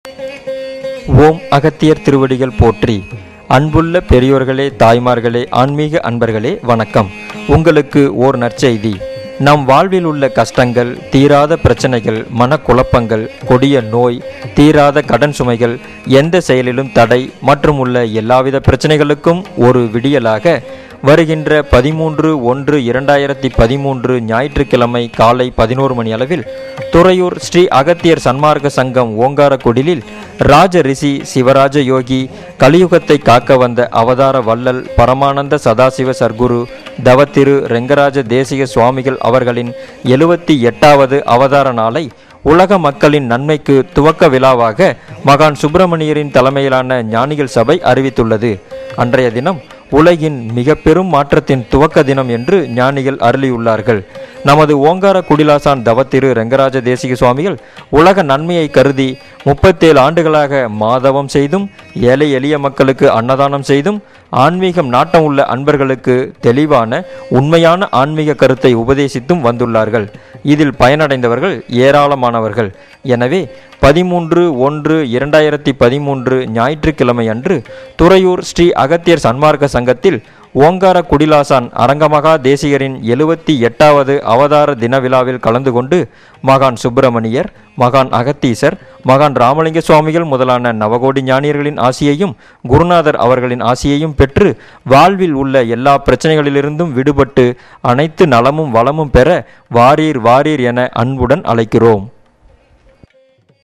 ஓம் அகத்தியர் திருவடிகள் போற்றி அன்புள்ள பெரியோர்களே தாய்மார்களே ஆன்மீக அன்பர்களே வணக்கம் உங்களுக்கு ஓர் நற்செய்தி நம் வாழ்வில் உள்ள கஷ்டங்கள் தீராத பிரச்சனைகள் மனக்குழப்பங்கள் கொடிய நோய் தீராத கடன் சுமைகள் எந்த செயலிலும் தடை மற்றும் உள்ள எல்லாவித பிரச்சனைகளுக்கும் ஒரு விடியலாக வருகின்ற பதிமூன்று ஒன்று இரண்டாயிரத்தி பதிமூன்று ஞாயிற்றுக்கிழமை காலை பதினோரு மணி அளவில் துறையூர் ஸ்ரீ அகத்தியர் சன்மார்க்க சங்கம் ஓங்காரக்குடிலில் ராஜ ரிஷி சிவராஜ யோகி கலியுகத்தை காக்க வந்த அவதார வள்ளல் பரமானந்த சதாசிவ சர்க்குரு தவத்திரு ரெங்கராஜ தேசிக சுவாமிகள் அவர்களின் எழுவத்தி எட்டாவது அவதார நாளை உலக மக்களின் நன்மைக்கு துவக்க விழாவாக மகான் சுப்பிரமணியரின் தலைமையிலான ஞானிகள் சபை அறிவித்துள்ளது அன்றைய தினம் உலகின் மிக பெரும் மாற்றத்தின் துவக்க தினம் என்று ஞானிகள் அருளியுள்ளார்கள் நமது ஓங்கார குடிலாசான் தவத்திரு ரெங்கராஜ தேசிக சுவாமிகள் உலக நன்மையை கருதி முப்பத்தேழு ஆண்டுகளாக மாதவம் செய்தும் ஏழை எளிய மக்களுக்கு அன்னதானம் செய்தும் ஆன்மீகம் நாட்டம் உள்ள அன்பர்களுக்கு தெளிவான உண்மையான ஆன்மீக கருத்தை உபதேசித்தும் வந்துள்ளார்கள் இதில் பயனடைந்தவர்கள் ஏராளமானவர்கள் எனவே பதிமூன்று ஒன்று இரண்டாயிரத்தி பதிமூன்று ஞாயிற்றுக்கிழமை அன்று துறையூர் ஸ்ரீ அகத்தியர் சன்மார்க்க சங்கத்தில் ஓங்கார குடிலாசான் அரங்கமகா தேசிகரின் எழுவத்தி எட்டாவது அவதார தின விழாவில் கலந்து கொண்டு மகான் சுப்பிரமணியர் மகான் அகத்தீசர் மகான் ராமலிங்க சுவாமிகள் முதலான நவகோடி ஞானியர்களின் ஆசியையும் குருநாதர் அவர்களின் ஆசியையும் பெற்று வாழ்வில் உள்ள எல்லா பிரச்சனைகளிலிருந்தும் விடுபட்டு அனைத்து நலமும் வளமும் பெற வாரீர் வாரீர் என அன்புடன் அழைக்கிறோம்